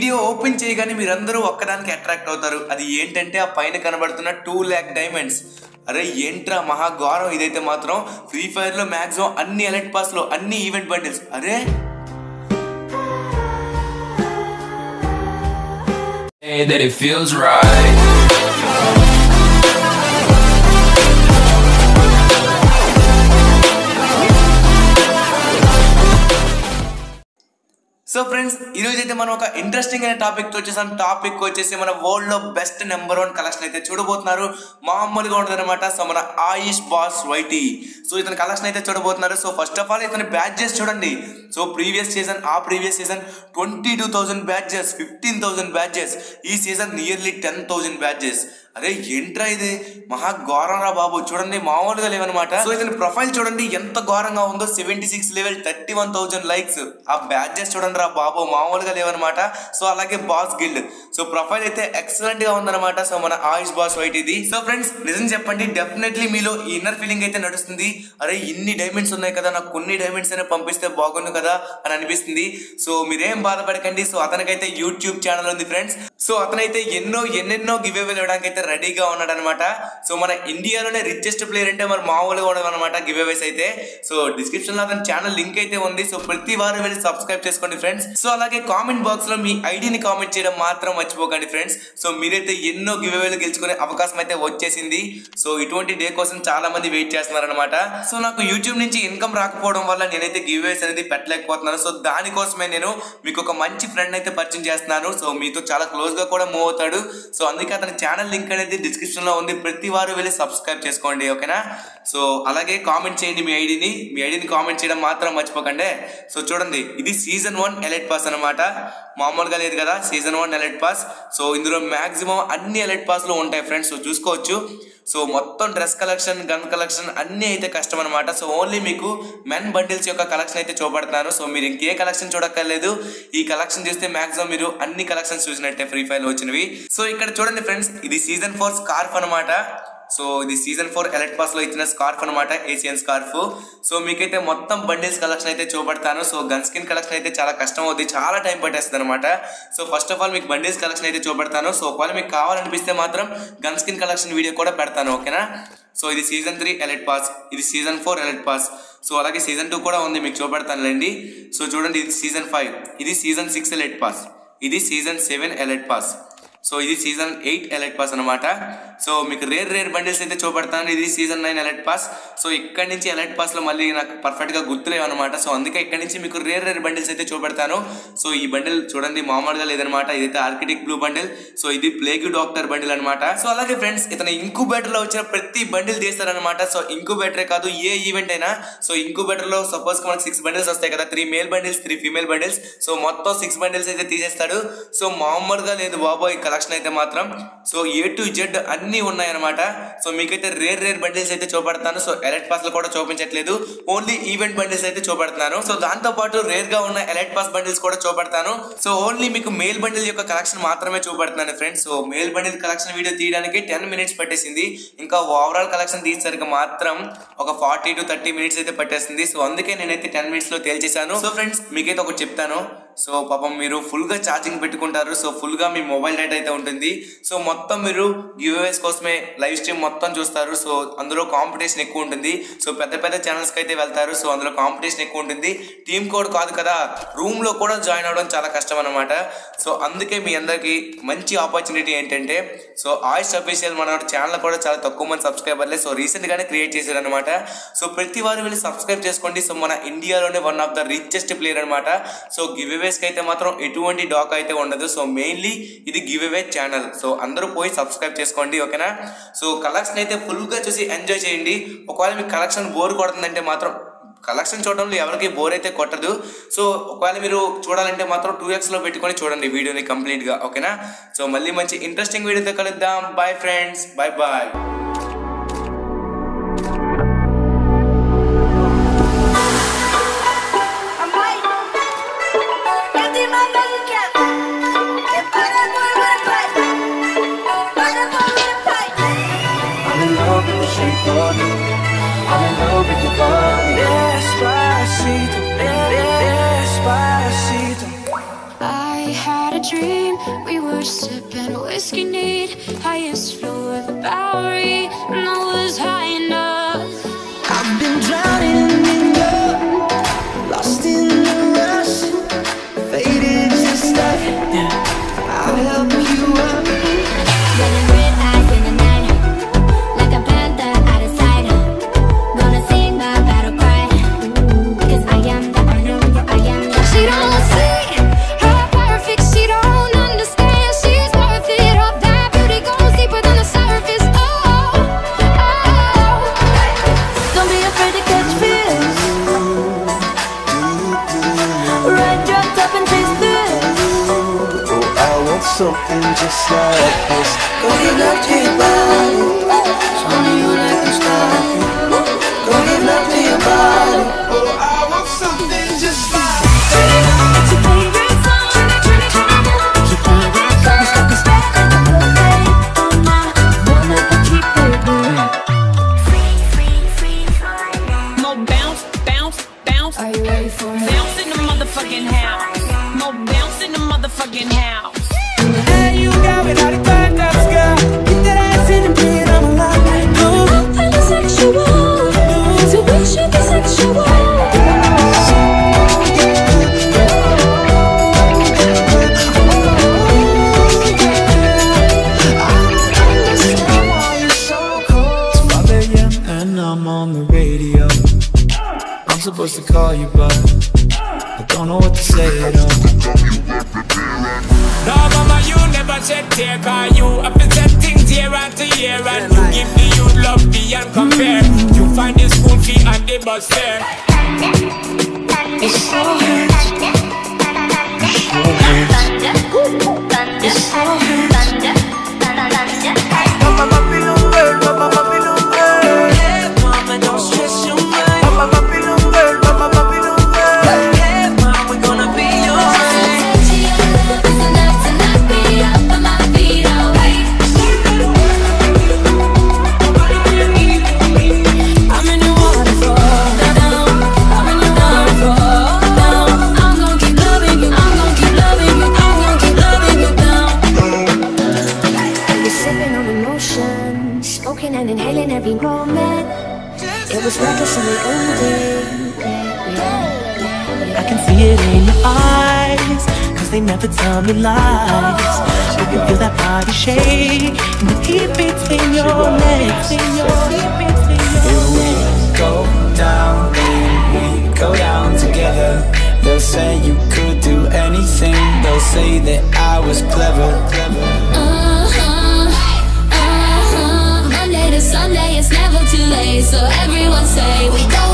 Video open చేయగానే మీరందరూ ఒక్కదానికి అట్రాక్ట్ అవుతారు అది ఏంటంటే ఆ పైన కనబడుతున్న టూ ల్యాక్ డైమండ్స్ అరే ఏంట్రా మహా ఘోరం ఇదైతే మాత్రం ఫ్రీ ఫైర్ లో మాక్సిమం అన్ని ఎలర్ట్ పాస్ లో అన్ని ఈవెంట్ బండిల్స్ అరే Say that it feels right. So friends ఈ రోజు అయితే మనం ఒక ఇంట్రెస్టింగ్ అనే టాపిక్ తో వచ్చేసాం టాపిక్ వచ్చేసి మన వరల్డ్ లో బెస్ట్ నెంబర్ వన్ కలెక్షన్ అయితే చూడబోతున్నారు మామూలుగా ఉంటుంది అనమాట సో మన ఆయుష్ బాస్ వైటీ సో ఇతని కలెక్షన్ అయితే చూడబోతున్నారు సో ఫస్ట్ ఆఫ్ ఆల్ ఇతని బ్యాడ్జెస్ చూడండి సో ప్రీవియస్ సీజన్ ఆ previous season twenty two thousand badges fifteen thousand badges ఈ season nearly ten thousand badges అరే ఏంట్రా ఇది మహా ఘోరం రా బాబు చూడండి మామూలుగా లేవన్నమాట సో ఇతని ప్రొఫైల్ చూడండి ఎంత ఘోరంగా ఉందో seventy six level thirty one thousand likes ఆ బ్యాడ్జెస్ చూడండి రా బాబు మామూలుగా లేవన్నమాట సో అలాగే బాస్ గిల్డ్ సో ప్రొఫైల్ అయితే ఎక్సలెంట్ గా ఉందన్నమాట సో మన ఆయుష్ బాస్ వైట్ ఇది సో ఫ్రెండ్స్ నిజం చెప్పండి డెఫినెట్లీ మీలో ఇన్నర్ ఫీలింగ్ అయితే నడుస్తుంది అరే ఇన్ని డైమండ్స్ ఉన్నాయి కదా నాకు కొన్ని డైమండ్స్ అయినా పంపిస్తే బాగుండు కదా అని అనిపిస్తుంది సో మీరేం బాధపడకండి సో అతనికైతే యూట్యూబ్ ఛానల్ ఉంది ఫ్రెండ్స్ సో అతనైతే ఎన్నో ఎన్నెన్నో గివ్ అవే ఇవ్వడానికి అయితే రెడీగా ఉన్నాడు అనమాట సో మన ఇండియాలోనే రిచెస్ట్ ప్లేయర్ అంటే మరి మామూలుగా ఉండదు అనమాట గివ్ అవేస్ అయితే సో డిస్క్రిప్షన్ లో అతని ఛానల్ లింక్ అయితే ఉంది సో ప్రతి వారం వెళ్ళి సబ్స్క్రైబ్ చేసుకోండి ఫ్రెండ్స్ సో అలాగే కామెంట్ బాక్స్ లో మీ ఐడిని కామెంట్ చేయడం మాత్రం మర్చిపోకండి ఫ్రెండ్స్ సో మీరైతే ఎన్నో గివ్ అవేలు గెలుచుకునే అవకాశం అయితే వచ్చేసింది సో ఇటువంటి డే కోసం చాలా మంది వెయిట్ చేస్తున్నారు అనమాట సో నాకు యూట్యూబ్ నుంచి ఇన్కమ్ రాకపోవడం వల్ల నేనైతే గివ్ అవేస్ అనేది పెట్టలేకపోతున్నాను సో దానికోసమే నేను మీకు ఒక మంచి ఫ్రెండ్ అయితే పరిచయం చేస్తున్నాను సో మీతో చాలా క్లోజ్ గా కూడా మూవ్ అవుతాడు సో అందుకే అతని ఛానల్ లింక్ అనేది డిస్క్రిప్షన్ లో ఉంది ప్రతి వారు వెళ్ళి సబ్స్క్రైబ్ చేసుకోండి ఓకేనా సో అలాగే కామెంట్ చేయండి మీ ఐడిని మీ ఐడిని కామెంట్ చేయడం మాత్రం మర్చిపోకండి సో చూడండి ఇది సీజన్ వన్ ఎలైట్ పాస్ అనమాట మామూలుగా లేదు కదా season one elite pass so ఇందులో మాక్సిమం అన్ని ఎలైట్ పాస్లు ఉంటాయి ఫ్రెండ్స్ సో చూసుకోవచ్చు సో మొత్తం డ్రెస్ కలెక్షన్ గన్ కలెక్షన్ అన్నీ అయితే కష్టం అనమాట సో ఓన్లీ మీకు మెన్ బండిల్స్ యొక్క కలెక్షన్ అయితే చూపెడతాను సో మీరు ఇంకే కలెక్షన్ చూడక్కర్లేదు ఈ కలెక్షన్ చూస్తే మాక్సిమం మీరు అన్ని కలెక్షన్స్ చూసినట్టే ఫ్రీ ఫైర్ వచ్చినవి సో ఇక్కడ చూడండి ఫ్రెండ్స్ ఇది సీజన్ ఫోర్ స్కార్ఫ్ అనమాట సో ఇది సీజన్ ఫోర్ ఎలక్ట్ పాస్ లో ఇచ్చిన స్కార్ఫ్ అనమాట ఏషియన్ స్కార్ఫ్ సో మీకైతే మొత్తం బండిల్స్ కలెక్షన్ అయితే చూపెడతాను సో గన్ స్కిన్ కలెక్షన్ అయితే చాలా కష్టం అవుతుంది చాలా టైం పట్టేస్తుంది అనమాట సో ఫస్ట్ ఆఫ్ ఆల్ మీకు బండిల్స్ కలెక్షన్ అయితే చూపెడతాను సో ఒకవేళ మీకు కావాలనిపిస్తే మాత్రం గన్ స్కిన్ కలెక్షన్ వీడియో కూడా పెడతాను ఓకేనా సో ఇది సీజన్ త్రీ ఎలెట్ పాస్ ఇది season four elite pass so అలాగే సీజన్ టూ కూడా ఉంది మీకు చూపెడతానులేండి సో చూడండి ఇది సీజన్ ఫైవ్ ఇది సీజన్ సిక్స్ ఎలెట్ పాస్ ఇది season seven elite pass so ఇది సీజన్ ఎయిట్ ఎలర్ట్ పాస్ అనమాట సో మీకు రేర్ రేర్ బండిల్స్ అయితే చూపెడతాను ఇది season nine elite pass so ఇక్కడ నుంచి ఎలర్ట్ పాస్ లో మళ్ళీ నాకు పర్ఫెక్ట్ గా గుర్తులేవు అనమాట సో అందుకే ఇక్కడ నుంచి మీకు రేర్ రేర్ బండిల్స్ అయితే చూపెడతాను సో ఈ బండిల్ చూడండి మామూలుగా లేదనమాట ఇదైతే ఆర్కిటెక్ట్ బ్లూ బండిల్ సో ఇది ప్లేగ్ డాక్టర్ బండిల్ అనమాట సో అలాగే ఫ్రెండ్స్ ఇతను ఇంక్యుబేటర్ లో వచ్చిన ప్రతి బండిల్ తీస్తారనమాట సో ఇంక్యుబేటరే కాదు ఏ ఈవెంట్ అయినా సో ఇంక్యుబేటర్ లో సపోజ్ మనకి సిక్స్ బండిల్స్ వస్తాయి కదా three male bundles three female bundles so మొత్తం సిక్స్ బండిల్స్ అయితే తీసేస్తాడు సో మామూలుగా లేదు బాబోయ్ కలెక్షన్ అయితే మాత్రం సో ఏ టు జెడ్ అన్ని ఉన్నాయన్నమాట సో మీకైతే రేర్ రేర్ బండిల్స్ అయితే చూపెడతాను సో ఎలర్ట్ పాస్ లో కూడా చూపించట్లేదు ఓన్లీ ఈవెంట్ బండిల్స్ అయితే చూపెడతాను సో దాంతో పాటు రేర్ గా ఉన్న ఎలర్ట్ పాస్ బండిల్స్ కూడా చూపెడతాను సో ఓన్లీ మీకు మేల్ బండిల్ యొక్క కలెక్షన్ మాత్రమే చూపెడుతున్నాను friends so male bundle collection video తీయడానికి టెన్ మినిట్స్ పట్టేసింది ఇంకా ఓవరాల్ కలెక్షన్ తీసేసరికి మాత్రం ఒక ఫార్టీ టు థర్టీ మినిట్స్ అయితే పట్టేసింది సో అందుకే నేనైతే టెన్ మినిట్స్ లో తేల్చేశాను సో ఫ్రెండ్స్ మీకైతే ఒకటి చెప్తాను సో పాపం మీరు ఫుల్ గా ఛార్జింగ్ పెట్టుకుంటారు సో ఫుల్ గా మీ మొబైల్ డేటా అయితే ఉంటుంది సో మొత్తం మీరు గివ్అవేస్ కోసమే లైవ్ స్ట్రీమ్ మొత్తం చూస్తారు సో అందులో కాంపిటీషన్ ఎక్కువ ఉంటుంది సో పెద్ద పెద్ద ఛానల్స్ కి అయితే వెళ్తారు సో అందులో కాంపిటీషన్ ఎక్కువ ఉంటుంది టీమ్ కోడ్ కాదు కదా రూమ్ లో కూడా జాయిన్ అవ్వడం చాలా కష్టం అనమాట సో అందుకే మీ అందరికి మంచి ఆపర్చునిటీ ఏంటంటే సో ఆయిస్ అఫీషియల్ మన ఛానల్ కూడా చాలా తక్కువ మంది సబ్స్క్రైబర్లే సో రీసెంట్ గానే క్రియేట్ చేశారు అనమాట సో ప్రతి వారు వెళ్ళి సబ్స్క్రైబ్ చేసుకోండి సో మన ఇండియాలోనే one of the richest player అనమాట సో గివ్ అవేస్ కి అయితే మాత్రం ఎటువంటి డాక్ అయితే ఉండదు సో మెయిన్లీ ఇది గివ్ అవే ఛానల్ సో అందరూ పోయి సబ్స్క్రైబ్ చేసుకోండి ఓకేనా సో కలెక్షన్ అయితే ఫుల్ గా చూసి ఎంజాయ్ చేయండి ఒకవేళ మీకు కలెక్షన్ బోర్ కొడుతుందంటే మాత్రం కలెక్షన్ చూడడంలో ఎవరికి బోర్ అయితే కొట్టదు సో ఒకవేళ మీరు చూడాలంటే మాత్రం టూ ఎక్స్లో పెట్టుకొని చూడండి వీడియోని కంప్లీట్గా ఓకేనా సో మళ్ళీ మంచి ఇంట్రెస్టింగ్ వీడియోతో కలుద్దాం bye friends bye bye I'm white. Empty my bottle cap. Get butter boy with a pipe. Butter boy with a pipe. I'm in love with the shape of you. I'm in love with your body. Despacito, despacito. I had a dream dream. We were sipping whiskey neat, highest floor of the Bowery, and I was high enough. I've been drowning in love, lost in the rush, faded just like I'll help you up. Running red eyes in the night, like a panther out of sight. Gonna sing my battle cry, because I am the, I am the, I am the. She don't see her perfect, she don't understand. She's worth it. All that beauty goes deeper than the surface. Oh, oh. Don't be afraid to catch fish. Ride your top and chase this. Oh, I want something just like this. Go give love to your body. Show me you like to stop it. Go give love to your body. Oh, I want something just like It's your favorite song. Your favorite song. Stuck and stuck in the buffet. Oh my, wanna keep it going. More bounce, bounce, bounce. Are you ready for it? Bounce in the motherfucking house. More bounce in the motherfucking house. Hey, you got me like a condoms, girl. Get that ass in the bed, I'm alive. Ooh. I'm feeling sexual, so we should be sexual. It's 5 a.m. and I'm on the radio. I'm supposed to call you, but I don't know what to say at all. No, mama, you never shed tear Cause you have been set things year after year And you give the youth love beyond compare You find the school fee and the bus fare It so hurts. It so hurts. Mama, Babylon girl, Mama, Babylon girl. Yeah, mama, don't stress your mind. Mama, Babylon girl, Mama, Babylon girl. Yeah, mama, we're gonna be alright. I'm in your waterfall. Down. I'm in your waterfall. Down. I'm gonna keep loving you. I'm gonna keep loving you. I'm gonna keep loving you down. You're sipping on emotion, smoking and inhaling every moment. It was reckless and we owned it. I can see it in your eyes, cause they never tell me lies. You can feel that body shake, and the heat between your legs. Here we go down, then we go down together. They'll say you could do anything. They'll say that I was clever, clever. Uh-huh, uh-huh. Monday to Sunday, it's never too late. So everyone say we go